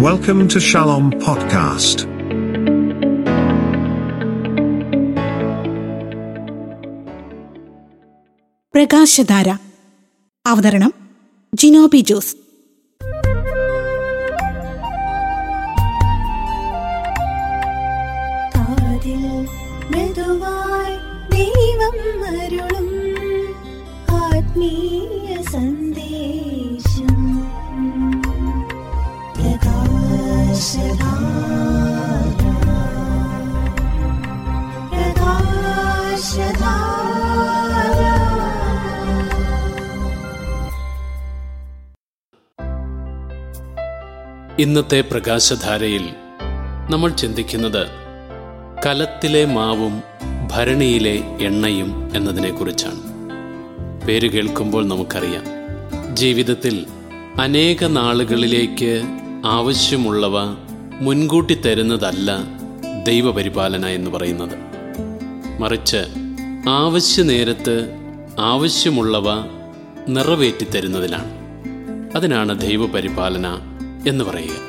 Welcome to Shalom Podcast. പ്രകാശധാര അവതരണം ജിനോബി ജോസ് കാതിൽ മൃദുവായി ദൈവം അരുളും ആത്മീയ സന്ദേശം പ്രകാശധാര പ്രകാശധാര ഇന്നത്തെ പ്രകാശധാരയിൽ നമ്മൾ ചിന്തിക്കുന്നത് കലത്തിലെ മാവും ഭരണിയിലെ എണ്ണയും എന്നതിനെക്കുറിച്ചാണ് പേര് കേൾക്കുമ്പോൾ നമുക്കറിയാം ജീവിതത്തിൽ അനേക നാളുകളിലേക്ക് ആവശ്യമുള്ളവ മുൻകൂട്ടി തരുന്നതല്ല ദൈവപരിപാലന എന്ന് പറയുന്നത് മറിച്ച് ആവശ്യ നേരത്ത് ആവശ്യമുള്ളവ നിറവേറ്റി തരുന്നതിനാണ് അതിനാണ് ദൈവപരിപാലന എന്ന് പറയുക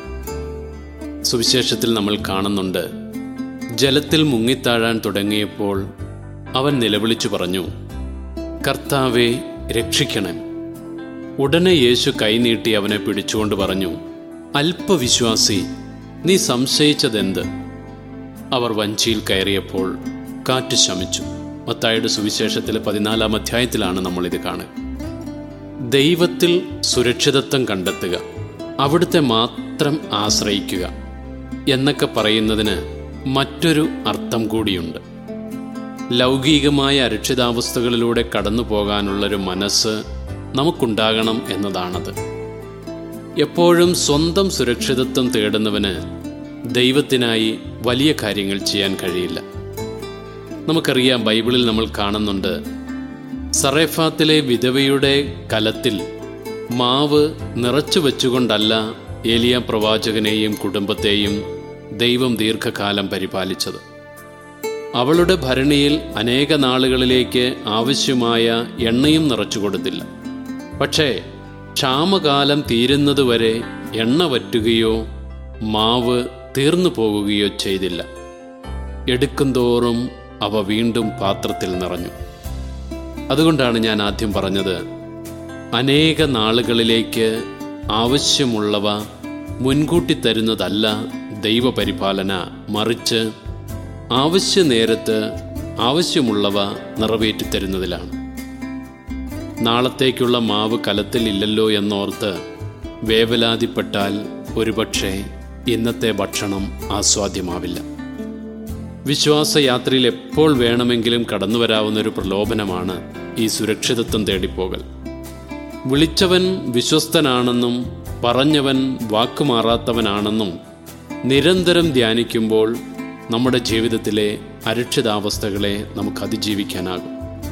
സുവിശേഷത്തിൽ നമ്മൾ കാണുന്നുണ്ട് ജലത്തിൽ മുങ്ങിത്താഴാൻ തുടങ്ങിയപ്പോൾ അവൻ നിലവിളിച്ചു പറഞ്ഞു കർത്താവെ രക്ഷിക്കണം ഉടനെ യേശു കൈനീട്ടി അവനെ പിടിച്ചുകൊണ്ട് പറഞ്ഞു അല്പവിശ്വാസി നീ സംശയിച്ചതെന്ത് അവർ വഞ്ചിയിൽ കയറിയപ്പോൾ കാറ്റ് ശമിച്ചു മത്തായുടെ സുവിശേഷത്തിലെ പതിനാലാം അധ്യായത്തിലാണ് നമ്മളിത് കാണുക ദൈവത്തിൽ സുരക്ഷിതത്വം കണ്ടെത്തുക അവിടുത്തെ മാത്രം ആശ്രയിക്കുക എന്നൊക്കെ പറയുന്നതിന് മറ്റൊരു അർത്ഥം കൂടിയുണ്ട് ലൗകികമായ അരക്ഷിതാവസ്ഥകളിലൂടെ കടന്നു പോകാനുള്ളൊരു മനസ്സ് നമുക്കുണ്ടാകണം എന്നതാണത് എപ്പോഴും സ്വന്തം സുരക്ഷിതത്വം തേടുന്നവന് ദൈവത്തിനായി വലിയ കാര്യങ്ങൾ ചെയ്യാൻ കഴിയില്ല നമുക്കറിയാം ബൈബിളിൽ നമ്മൾ കാണുന്നുണ്ട് സറേഫാത്തിലെ വിധവയുടെ കലത്തിൽ മാവ് നിറച്ചു വെച്ചുകൊണ്ടല്ല ഏലിയ പ്രവാചകനെയും കുടുംബത്തെയും ദൈവം ദീർഘകാലം പരിപാലിച്ചത് അവളുടെ ഭരണിയിൽ അനേക നാളുകളിലേക്ക് ആവശ്യമായ എണ്ണയും നിറച്ചു കൊടുത്തില്ല പക്ഷേ ക്ഷാമകാലം തീരുന്നതുവരെ എണ്ണ വറ്റുകയോ മാവ് തീർന്നു പോകുകയോ ചെയ്തില്ല എടുക്കുംതോറും അവ വീണ്ടും പാത്രത്തിൽ നിറഞ്ഞു അതുകൊണ്ടാണ് ഞാൻ ആദ്യം പറഞ്ഞത് അനേക നാളുകളിലേക്ക് ആവശ്യമുള്ളവ മുൻകൂട്ടി തരുന്നതല്ല ദൈവപരിപാലന മറിച്ച് ആവശ്യ നേരത്ത് ആവശ്യമുള്ളവ നിറവേറ്റി തരുന്നതിലാണ് നാളത്തേക്കുള്ള മാവ് കലത്തിൽ ഇല്ലല്ലോ എന്നോർത്ത് വേവലാതിപ്പെട്ടാൽ ഒരുപക്ഷെ ഇന്നത്തെ ഭക്ഷണം ആസ്വാദ്യമാവില്ല വിശ്വാസയാത്രയിൽ എപ്പോൾ വേണമെങ്കിലും കടന്നു വരാവുന്ന ഒരു പ്രലോഭനമാണ് ഈ സുരക്ഷിതത്വം തേടിപ്പോകൽ വിളിച്ചവൻ വിശ്വസ്തനാണെന്നും പറഞ്ഞവൻ വാക്കുമാറാത്തവനാണെന്നും നിരന്തരം ധ്യാനിക്കുമ്പോൾ നമ്മുടെ ജീവിതത്തിലെ അരക്ഷിതാവസ്ഥകളെ നമുക്ക് അതിജീവിക്കാനാകും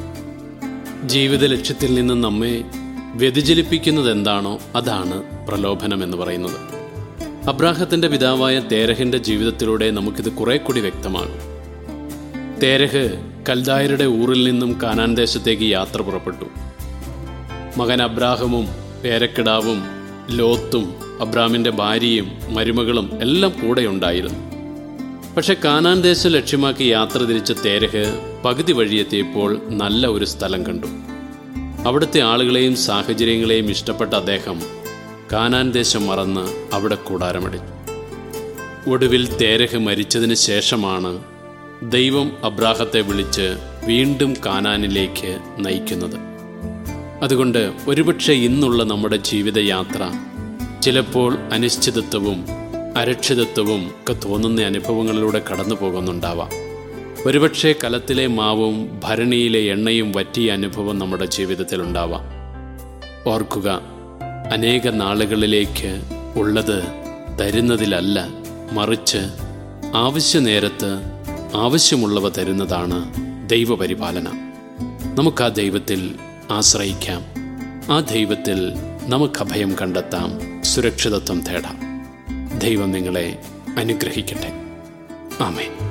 ജീവിത ലക്ഷ്യത്തിൽ നിന്ന് നമ്മെ വ്യതിചലിപ്പിക്കുന്നത് എന്താണോ അതാണ് പ്രലോഭനം എന്ന് പറയുന്നത് അബ്രാഹത്തിന്റെ പിതാവായ തേരഹിന്റെ ജീവിതത്തിലൂടെ നമുക്കിത് കുറെ കൂടി വ്യക്തമാകും തേരഹ് കൽദായരുടെ ഊറിൽ നിന്നും കാനാൻ ദേശത്തേക്ക് യാത്ര പുറപ്പെട്ടു മകൻ അബ്രാഹമും പേരക്കിടാവും ലോത്തും അബ്രാമിന്റെ ഭാര്യയും മരുമകളും എല്ലാം കൂടെയുണ്ടായിരുന്നു പക്ഷെ കാനാൻ ദേശം ലക്ഷ്യമാക്കി യാത്ര തിരിച്ച തേരഹ് പകുതി വഴിയെത്തിയപ്പോൾ നല്ല ഒരു സ്ഥലം കണ്ടു അവിടുത്തെ ആളുകളെയും സാഹചര്യങ്ങളെയും ഇഷ്ടപ്പെട്ട അദ്ദേഹം കാനാൻ ദേശം മറന്ന് അവിടെ കൂടാരമടിച്ചു ഒടുവിൽ തേരഹ് മരിച്ചതിന് ശേഷമാണ് ദൈവം അബ്രാഹത്തെ വിളിച്ച് വീണ്ടും കാനാനിലേക്ക് നയിക്കുന്നത് അതുകൊണ്ട് ഒരുപക്ഷെ ഇന്നുള്ള നമ്മുടെ ജീവിതയാത്ര ചിലപ്പോൾ അനിശ്ചിതത്വവും അരക്ഷിതത്വവും ഒക്കെ തോന്നുന്ന അനുഭവങ്ങളിലൂടെ കടന്നു പോകുന്നുണ്ടാവാം ഒരുപക്ഷെ കലത്തിലെ മാവും ഭരണിയിലെ എണ്ണയും വറ്റിയ അനുഭവം നമ്മുടെ ജീവിതത്തിൽ ഉണ്ടാവാം ഓർക്കുക അനേക നാളുകളിലേക്ക് ഉള്ളത് തരുന്നതിലല്ല മറിച്ച് ആവശ്യ നേരത്ത് ആവശ്യമുള്ളവ തരുന്നതാണ് ദൈവപരിപാലന നമുക്ക് ആ ദൈവത്തിൽ ആശ്രയിക്കാം ആ ദൈവത്തിൽ നമുക്ക് അഭയം കണ്ടെത്താം സുരക്ഷിതത്വം തേടാം ദൈവം നിങ്ങളെ അനുഗ്രഹിക്കട്ടെ ആമേൻ